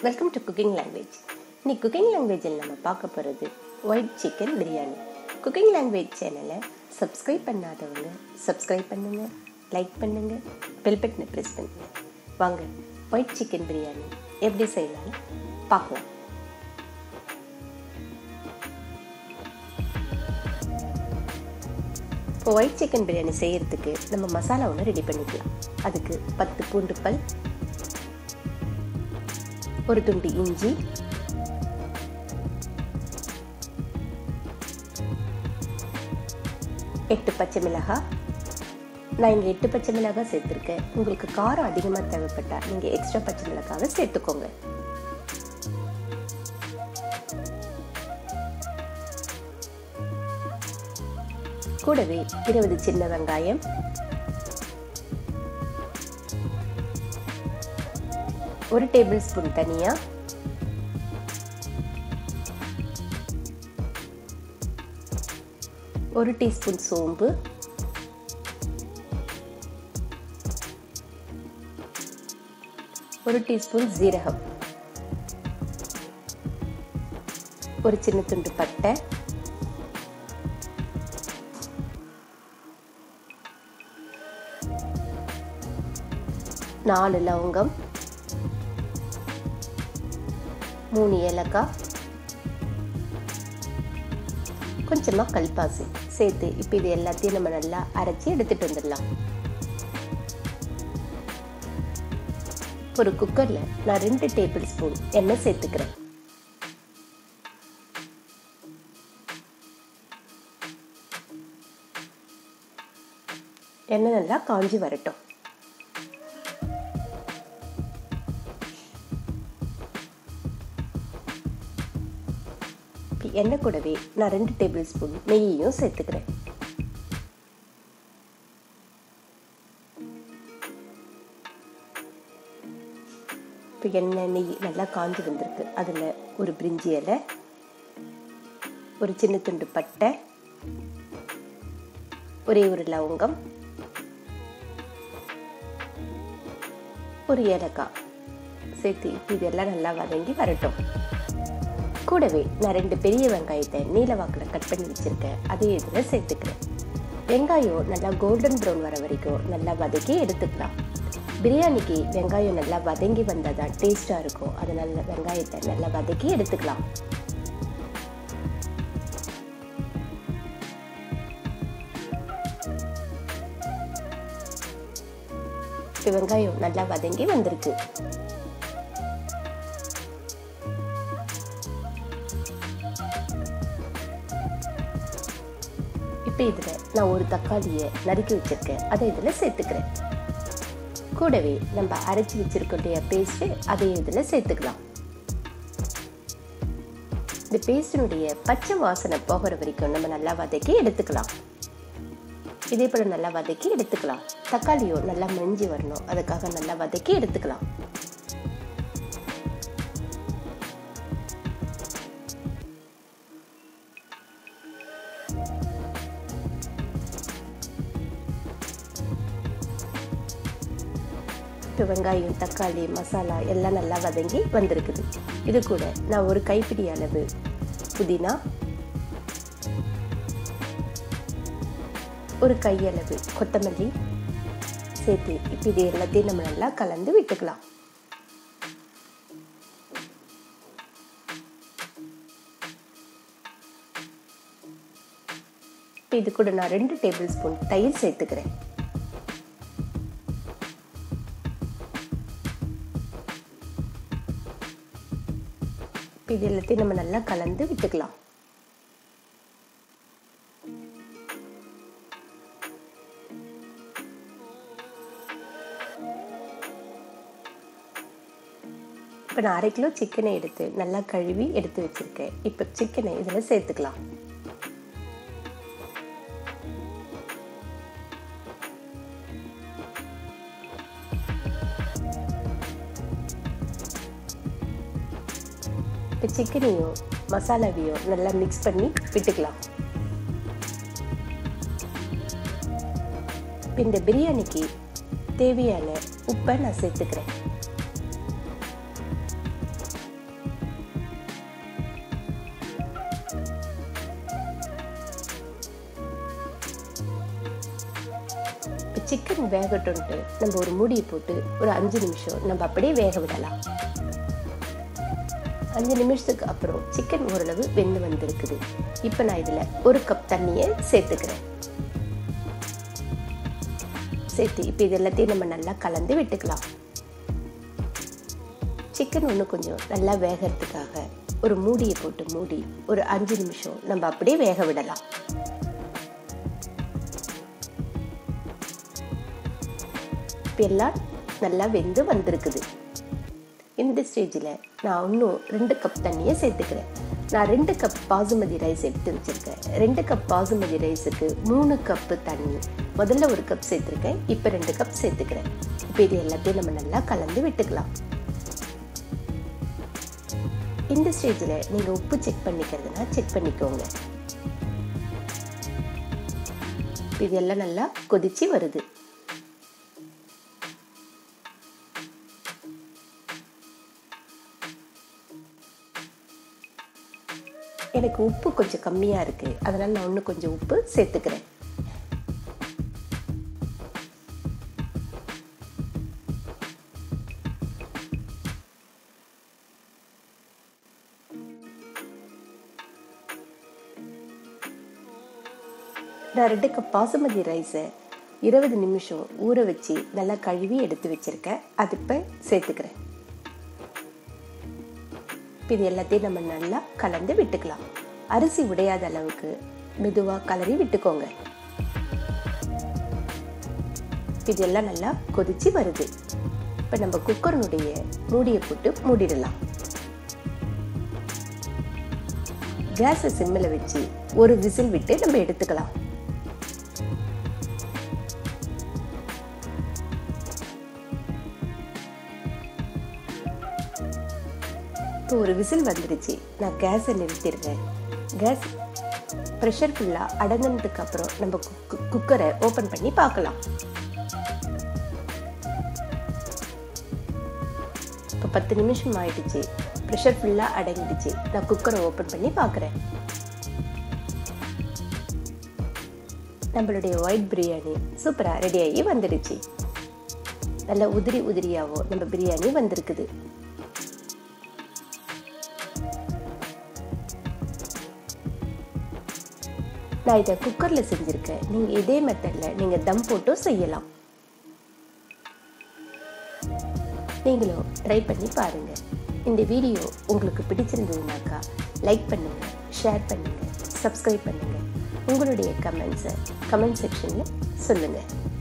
welcome to cooking language இன்னைக்கு cooking லாங்குவேஜில் நம்ம பார்க்க போகிறது white chicken biryani cooking language சேனலை சப்ஸ்கிரைப் பண்ணாதவங்க சப்ஸ்கிரைப் பண்ணுங்கள் லைக் பண்ணுங்கள் பெல் பட்டனை ப்ரெஸ் பண்ணுங்கள் வாங்க ஒயிட் சிக்கன் பிரியாணி எப்படி செய்யலாம்னு பார்க்கலாம் இப்போ ஒயிட் சிக்கன் பிரியாணி செய்யறதுக்கு நம்ம மசாலா ஒன்று ரெடி பண்ணிக்கலாம் அதுக்கு பத்து பூண்டு பல் ஒரு துண்டு இஞ்சி எட்டு பச்சை மிளகாய் நான் இங்கே எட்டு பச்சை மிளகாய் சேர்த்துருக்கேன் உங்களுக்கு காரம் அதிகமாக தேவைப்பட்டா நீங்கள் எக்ஸ்ட்ரா பச்சை மிளகாவை சேர்த்துக்கோங்க கூடவே இருபது சின்ன வெங்காயம் ஒரு டேபிள் ஸ்பூன் தனியா ஒரு டீஸ்பூன் சோம்பு ஒரு டீஸ்பூன் ஜீரகம் ஒரு சின்ன துண்டு பட்டை நாலு லவங்கம் மூணு ஏலக்காய் கொஞ்சமாக கல்பாசி சேர்த்து இப்போ இது எல்லாத்தையும் நம்ம நல்லா அரைச்சி எடுத்துட்டு வந்துடலாம் ஒரு குக்கரில் நான் ரெண்டு டேபிள் ஸ்பூன் எண்ணெய் சேர்த்துக்கிறேன் எண்ணெய் நல்லா காஞ்சி வரட்டும் எண்ணெய் கூடவே நான் ரெண்டு டேபிள் ஸ்பூன் நெய்யையும் சேர்த்துக்கிறேன் இப்போ எண்ணெய் நெய் நல்லா காஞ்சி வந்திருக்கு அதில் ஒரு பிரிஞ்சி இலை ஒரு சின்ன துண்டு பட்டை ஒரே ஒரு லவங்கம் ஒரு ஏலக்காய் சேர்த்து இதெல்லாம் நல்லா வதங்கி வரட்டும் கூடவே நான் ரெண்டு பெரிய வெங்காயத்தை நீல வாக்கில் கட் பண்ணி வச்சுருக்கேன் அதே இதில் சேர்த்துக்கிறேன் வெங்காயம் நல்லா கோல்டன் ப்ரௌன் வர வரைக்கும் நல்லா வதக்கி எடுத்துக்கலாம் பிரியாணிக்கு வெங்காயம் நல்லா வதங்கி வந்தால் தான் டேஸ்ட்டாக இருக்கும் அதனால் வெங்காயத்தை நல்லா வதக்கி எடுத்துக்கலாம் இப்போ வெங்காயம் நல்லா வதங்கி வந்திருக்கு இப்போ இதில் நான் ஒரு தக்காளியை நறுக்கி வச்சுருக்கேன் அதை இதில் சேர்த்துக்கிறேன் கூடவே நம்ம அரைச்சி வச்சிருக்கோடைய பேஸ்ட்டு அதை இதில் சேர்த்துக்கலாம் இந்த பேஸ்டினுடைய பச்சை வாசனை போகிற வரைக்கும் நம்ம நல்லா வதக்கி எடுத்துக்கலாம் இதே போல் நல்லா வதக்கி எடுத்துக்கலாம் தக்காளியும் நல்லா மஞ்சி வரணும் அதுக்காக நல்லா வதக்கி எடுத்துக்கலாம் இப்போ வெங்காயம் தக்காளி மசாலா எல்லாம் நல்லா வதங்கி வந்திருக்குது இது கூட நான் ஒரு கைப்பிடி அளவு புதினா ஒரு கையளவு கொத்தமல்லி சேர்த்து இப்போ இது எல்லாத்தையும் நம்ம நல்லா கலந்து விட்டுக்கலாம் இப்போ இது கூட நான் ரெண்டு டேபிள் ஸ்பூன் தயிர் சேர்த்துக்கிறேன் இப்போ இது எல்லாத்தையும் நம்ம நல்லா கலந்து விட்டுக்கலாம் இப்போ நான் அரை கிலோ சிக்கனை எடுத்து நல்லா கழுவி எடுத்து வச்சுருக்கேன் இப்போ சிக்கனை இதில் சேர்த்துக்கலாம் இப்போ சிக்கனையும் மசாலாவையும் நல்லா மிக்ஸ் பண்ணி விட்டுக்கலாம் இந்த பிரியாணிக்கு தேவையான உப்பை நான் சேர்த்துக்கிறேன் சிக்கன் வேகட்டும்ட்டு நம்ம ஒரு மூடியை போட்டு ஒரு அஞ்சு நிமிஷம் நம்ம அப்படியே வேக விடலாம் அஞ்சு நிமிஷத்துக்கு அப்புறம் சிக்கன் ஓரளவு வெந்து வந்திருக்குது இப்போ நான் இதில் ஒரு கப் தண்ணியை சேர்த்துக்கிறேன் சேர்த்து இப்போ இது எல்லாத்தையும் நம்ம நல்லா கலந்து விட்டுக்கலாம் சிக்கன் ஒன்று கொஞ்சம் நல்லா வேகிறதுக்காக ஒரு மூடியை போட்டு மூடி ஒரு அஞ்சு நிமிஷம் நம்ம அப்படியே வேக விடலாம் இப்போ எல்லாம் நல்லா வெந்து வந்திருக்குது இந்த ஸ்டேஜில் நான் இன்னும் ரெண்டு கப் தண்ணியை சேர்த்துக்கிறேன் நான் ரெண்டு கப் பாசுமதி ரைஸ் எடுத்து வச்சுருக்கேன் ரெண்டு கப் பாசுமதி ரைஸுக்கு மூணு கப்பு தண்ணி முதல்ல ஒரு கப் சேர்த்துருக்கேன் இப்போ ரெண்டு கப் சேர்த்துக்கிறேன் இப்போ இது எல்லாத்தையும் நம்ம நல்லா கலந்து விட்டுக்கலாம் இந்த ஸ்டேஜில் நீங்கள் உப்பு செக் பண்ணிக்கிறதுனா செக் பண்ணிக்கோங்க இது எல்லாம் நல்லா கொதிச்சு வருது எனக்கு உப்பு கொஞ்சம் கம்மியாக இருக்குது அதனால் நான் இன்னும் கொஞ்சம் உப்பு சேர்த்துக்கிறேன் நான் ரெண்டு கப் பாசுமதி ரைஸை இருபது நிமிஷம் ஊற வச்சு நல்லா கழுவி எடுத்து வச்சுருக்கேன் அது இப்போ சேர்த்துக்கிறேன் இது எல்லாத்தையும் நம்ம நல்லா கலந்து விட்டுக்கலாம் அரிசி உடையாத அளவுக்கு மெதுவாக கலரி விட்டுக்கோங்க இதெல்லாம் நல்லா கொதிச்சு வருது இப்போ நம்ம குக்கர்னுடைய மூடியை போட்டு மூடிடலாம் கேஸை சிம்மில் வச்சு ஒரு விசில் விட்டு நம்ம எடுத்துக்கலாம் இப்போ ஒரு விசில் வந்துடுச்சு நான் கேஸை நிறுத்திடுறேன் கேஸ் ப்ரெஷர் ஃபுல்லாக அடங்கினதுக்கு அப்புறம் நம்ம குக்கரை ஓப்பன் பண்ணி பார்க்கலாம் இப்போ பத்து நிமிஷம் ஆயிடுச்சு ப்ரெஷர் ஃபுல்லாக அடங்கிடுச்சு நான் குக்கரை ஓப்பன் பண்ணி பார்க்குறேன் நம்மளுடைய ஒயிட் பிரியாணி சூப்பராக ரெடியாகி வந்துடுச்சு நல்லா உதிரி உதிரியாவோ நம்ம பிரியாணி வந்திருக்குது நான் இதை குக்கரில் செஞ்சுருக்கேன் நீங்கள் இதே மெத்தடில் நீங்கள் தம் போட்டும் செய்யலாம் நீங்களும் ட்ரை பண்ணி பாருங்கள் இந்த வீடியோ உங்களுக்கு பிடிச்சிருந்ததுனாக்கா லைக் பண்ணுங்கள் ஷேர் பண்ணுங்கள் சப்ஸ்கிரைப் பண்ணுங்கள் உங்களுடைய கமெண்ட்ஸை கமெண்ட் செக்ஷனில் சொல்லுங்கள்